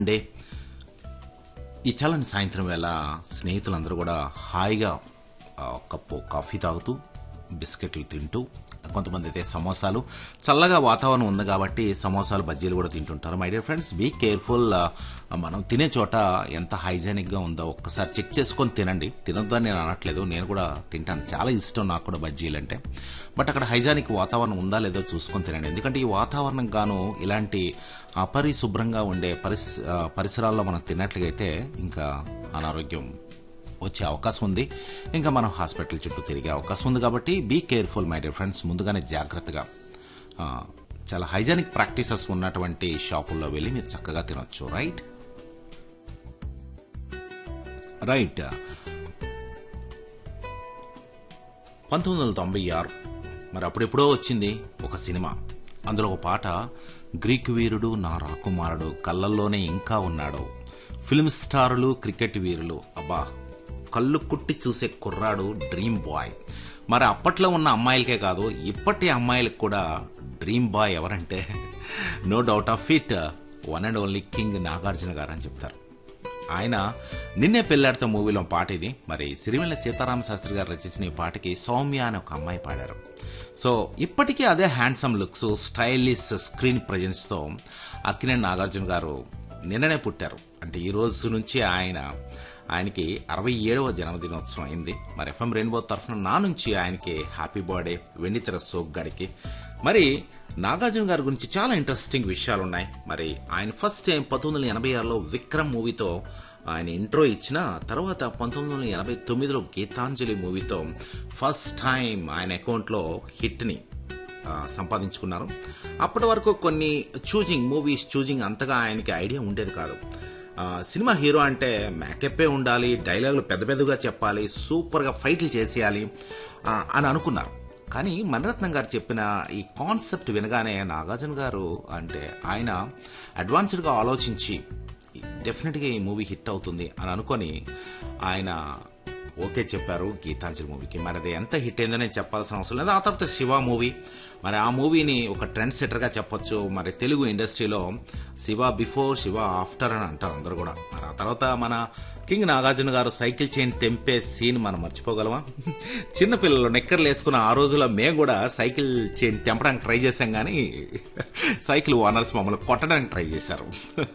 day ఈ చల్లని సాయంత్రం వేళ స్నేహితులందరూ కూడా హాయిగా ఆ, కప్పు కాఫీ తాగుతూ బిస్కెట్లు తింటూ కొంతమంది అయితే సమోసాలు చల్లగా వాతావరణం ఉంది కాబట్టి సమోసాలు బజ్జీలు కూడా తింటుంటారు my dear friends be careful మనం తినే చోట ఎంత హైజెనిక్గా ఉందో ఒక్కసారి చెక్ చేసుకొని తినండి తినొద్దు అని నేను అనట్లేదు నేను కూడా తింటాను చాలా ఇష్టం నాకు కూడా బజ్జీలు అంటే బట్ అక్కడ హైజానిక్ వాతావరణం ఉందా లేదో చూసుకొని తినండి ఎందుకంటే ఈ వాతావరణం గాను ఇలాంటి అపరిశుభ్రంగా ఉండే పరిస్ ఆ, పరిసరాల్లో మనం తిన్నట్లయితే ఇంకా అనారోగ్యం వచ్చే అవకాశం ఉంది ఇంకా మనం హాస్పిటల్ చుట్టూ తిరిగే అవకాశం ఉంది కాబట్టి be careful my dear friends ముందుగానే జాగ్రత్తగా ఆ, చాలా హైజానిక్ ప్రాక్టీసెస్ ఉన్నటువంటి షాపుల్లో వెళ్ళి మీరు చక్కగా తినొచ్చు రైట్ రైట్ పంతొమ్మిది వందల తొంభై ఆరు మరి అప్పుడెప్పుడో వచ్చింది ఒక సినిమా అందులో ఒక పాట గ్రీక్ వీరుడు నా రాకుమారుడు కళ్ళల్లోనే ఇంకా ఉన్నాడు ఫిల్మ్ స్టారులు క్రికెట్ వీరులు అబ్బా కళ్ళు కుట్టి చూసే కుర్రాడు డ్రీమ్ బాయ్ మరి అప్పట్లో ఉన్న అమ్మాయిలకే కాదు ఇప్పటి అమ్మాయిలకు కూడా డ్రీమ్ బాయ్ ఎవరంటే no doubt of it one and only king Nagarjuna గారు అని చెప్తారు ఆయన నిన్నే పెళ్లాడితో మూవీలో పాట ఇది మరి సిరివెల్ల సీతారామ శాస్త్రి గారు రచించిన ఈ పాటకి సౌమ్య అని ఒక అమ్మాయి పాడారు సో ఇప్పటికీ అదే హ్యాండ్సమ్ లుక్స్ స్టైలిష్ స్క్రీన్ ప్రజెన్స్తో అక్కినేని నాగార్జున గారు నిన్ననే పుట్టారు అంటే ఈ రోజు నుంచి ఆయన ఆయనకి అరవై ఏడవ జన్మదినోత్సవం అయింది మరి ఎఫ్ఎం రెయిన్బో తరఫున నా నుంచి ఆయనకి హ్యాపీ బర్త్డే వెండితెర సోగ్గాడికి మరి నాగార్జున గారి గురించి చాలా ఇంట్రెస్టింగ్ విషయాలు ఉన్నాయి మరి ఆయన ఫస్ట్ టైం పంతొమ్మిది వందల ఎనభై ఆరులో విక్రమ్ మూవీతో ఆయన ఇంట్రో ఇచ్చిన తర్వాత పంతొమ్మిది వందల ఎనభై తొమ్మిదిలో గీతాంజలి మూవీతో ఫస్ట్ టైం ఆయన అకౌంట్లో హిట్ని ఆ, సంపాదించుకున్నారు అప్పటి వరకు కొన్ని చూజింగ్ మూవీస్ చూజింగ్ అంతగా ఆయనకి ఐడియా ఉండేది కాదు ఆ, సినిమా హీరో అంటే మేకప్పే ఉండాలి డైలాగులు పెద్ద పెద్దగా చెప్పాలి సూపర్గా ఫైట్లు చేసేయాలి ఆ, అని అనుకున్నారు కానీ మణిరత్నం గారు చెప్పిన ఈ కాన్సెప్ట్ వినగానే నాగార్జున గారు అంటే ఆయన అడ్వాన్స్డ్గా ఆలోచించి డెఫినెట్గా ఈ మూవీ హిట్ అవుతుంది అని అనుకొని ఆయన ఓకే చెప్పారు గీతాంజలి మూవీకి మరి అది ఎంత హిట్ అయిందో నేను చెప్పాల్సిన అవసరం లేదు ఆ తర్వాత శివ మూవీ మరి ఆ మూవీని ఒక ట్రెండ్ సెటర్గా చెప్పొచ్చు మరి తెలుగు ఇండస్ట్రీలో శివ బిఫోర్ శివ ఆఫ్టర్ అని అంటారు అందరూ కూడా మరి ఆ తర్వాత మన కింగ్ నాగార్జున గారు సైకిల్ చైన్ తెంపే సీన్ మనం మర్చిపోగలమా చిన్నపిల్లలు నెక్కర్లు వేసుకున్న ఆ రోజుల్లో మేము కూడా సైకిల్ చైన్ తెంపడానికి ట్రై చేశాం కానీ సైకిల్ ఓనర్స్ మమ్మల్ని కొట్టడానికి ట్రై చేశారు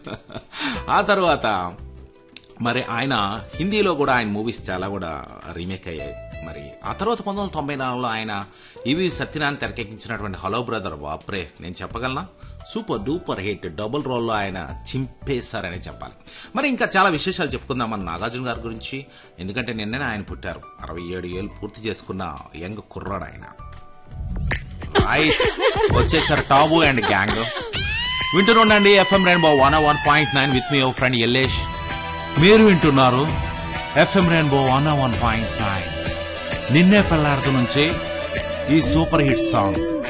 ఆ తర్వాత మరి ఆయన హిందీలో కూడా ఆయన మూవీస్ చాలా కూడా రీమేక్ అయ్యాయి మరి ఆ తర్వాత పంతొమ్మిది వందల తొంభై నాలుగులో ఆయన ఇవి సత్యనారాయణ తెరకెక్కించినటువంటి హలో బ్రదర్ వాప్రే నేను చెప్పగలనా సూపర్ డూపర్ హిట్ డబుల్ రోల్లో ఆయన చింపేశారని చెప్పాలి మరి ఇంకా చాలా విశేషాలు చెప్పుకుందాం మన నాగార్జున గారి గురించి ఎందుకంటే నిన్ననే ఆయన పుట్టారు అరవై ఏడు ఏళ్ళు పూర్తి చేసుకున్న యంగ్ కుర్రాడు ఆయన రైట్ వచ్చేసారు టాబు అండ్ గ్యాంగ్ వింటూనండి FM rainbow one one point nine with me friend Ellesh మీరు వింటున్నారు FM rainbow one one point nine Ninne Pelladutha నుంచి ఈ సూపర్ హిట్ సాంగ్